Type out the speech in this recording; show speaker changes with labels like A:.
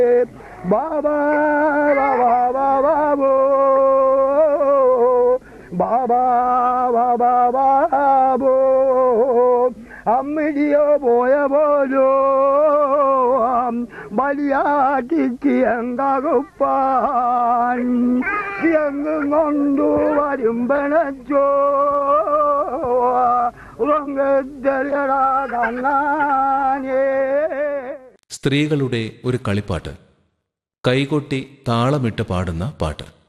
A: ബാബാ ബാബാ ബാബോ ബാബാ ബാബാ ബാബോ അമ്മിടിയോ പോയ പോലോ ബലിയാട്ടിക്ക് എങ്കുപ്പാൻ എങ്ങും കൊണ്ടു വരും പണച്ചോ ഉറങ്ങത്തരടാ കണ്ണാനേ
B: സ്ത്രീകളുടെ ഒരു കളിപ്പാട്ട് കൈകൊട്ടി താളമിട്ട് പാടുന്ന പാട്ട്